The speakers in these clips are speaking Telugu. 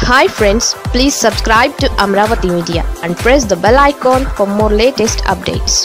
hi friends please subscribe to Amaravati media and press the bell icon for more latest updates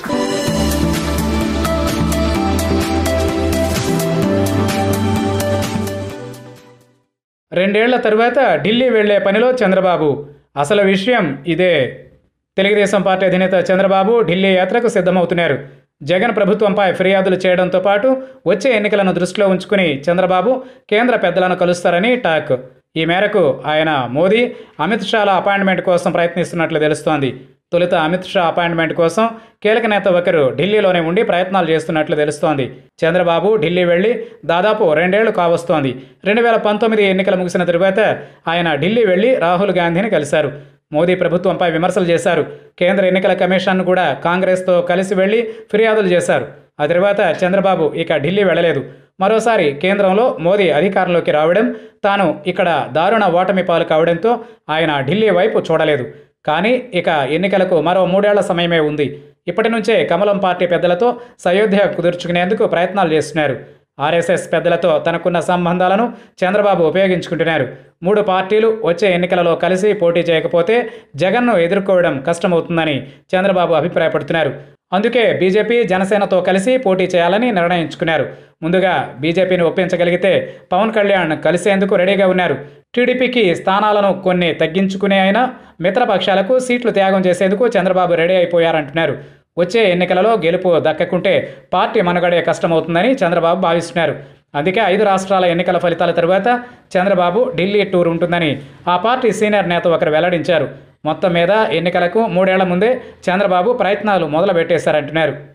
రెండేళ్ల తరువాత ఢిల్లీ వెళ్లే పనిలో చంద్రబాబు అసలు విషయం ఇదే తెలుగుదేశం పార్టీ అధినేత చంద్రబాబు ఢిల్లీ యాత్రకు సిద్ధమవుతున్నారు జగన్ ప్రభుత్వంపై ఫిర్యాదులు చేయడంతో పాటు వచ్చే ఎన్నికలను దృష్టిలో ఉంచుకుని చంద్రబాబు కేంద్ర పెద్దలను కలుస్తారని టాక్ ఈ మేరకు ఆయన మోదీ అమిత్ షాల అపాయింట్మెంట్ కోసం ప్రయత్నిస్తున్నట్లు తెలుస్తోంది తొలుత అమిత్ షా అపాయింట్మెంట్ కోసం కీలక నేత ఒకరు ఢిల్లీలోనే ఉండి ప్రయత్నాలు చేస్తున్నట్లు తెలుస్తోంది చంద్రబాబు ఢిల్లీ వెళ్లి దాదాపు రెండేళ్లు కావస్తోంది రెండు వేల పంతొమ్మిది ఎన్నికలు ముగిసిన తరువాత ఆయన ఢిల్లీ వెళ్లి రాహుల్ గాంధీని కలిశారు మోదీ ప్రభుత్వంపై విమర్శలు చేశారు కేంద్ర ఎన్నికల కమిషన్ కూడా కాంగ్రెస్తో కలిసి వెళ్లి ఫిర్యాదులు చేశారు ఆ తర్వాత చంద్రబాబు ఇక ఢిల్లీ వెళ్ళలేదు మరోసారి కేంద్రంలో మోదీ అధికారంలోకి రావడం తాను ఇక్కడ దారుణ ఓటమి పాలు కావడంతో ఆయన ఢిల్లీ వైపు చూడలేదు కానీ ఇక ఎన్నికలకు మరో మూడేళ్ల సమయమే ఉంది ఇప్పటి నుంచే కమలం పార్టీ పెద్దలతో సయోధ్య కుదుర్చుకునేందుకు ప్రయత్నాలు చేస్తున్నారు ఆర్ఎస్ఎస్ పెద్దలతో తనకున్న సంబంధాలను చంద్రబాబు ఉపయోగించుకుంటున్నారు మూడు పార్టీలు వచ్చే ఎన్నికలలో కలిసి పోటీ చేయకపోతే జగన్ను ఎదుర్కోవడం కష్టమవుతుందని చంద్రబాబు అభిప్రాయపడుతున్నారు అందుకే బీజేపీ జనసేనతో కలిసి పోటీ చేయాలని నిర్ణయించుకున్నారు ముందుగా బీజేపీని ఒప్పించగలిగితే పవన్ కళ్యాణ్ కలిసేందుకు రెడీగా ఉన్నారు టీడీపీకి స్థానాలను కొన్ని తగ్గించుకునే అయినా మిత్రపక్షాలకు సీట్లు త్యాగం చేసేందుకు చంద్రబాబు రెడీ అయిపోయారంటున్నారు వచ్చే ఎన్నికలలో గెలుపు దక్కకుంటే పార్టీ మనుగడే కష్టమవుతుందని చంద్రబాబు భావిస్తున్నారు అందుకే ఐదు రాష్ట్రాల ఎన్నికల ఫలితాల తరువాత చంద్రబాబు ఢిల్లీ టూర్ ఉంటుందని ఆ పార్టీ సీనియర్ నేత ఒకరు వెల్లడించారు మొత్తం మీద ఎన్నికలకు మూడేళ్ల ముందే చంద్రబాబు ప్రయత్నాలు మొదలుపెట్టేశారంటున్నారు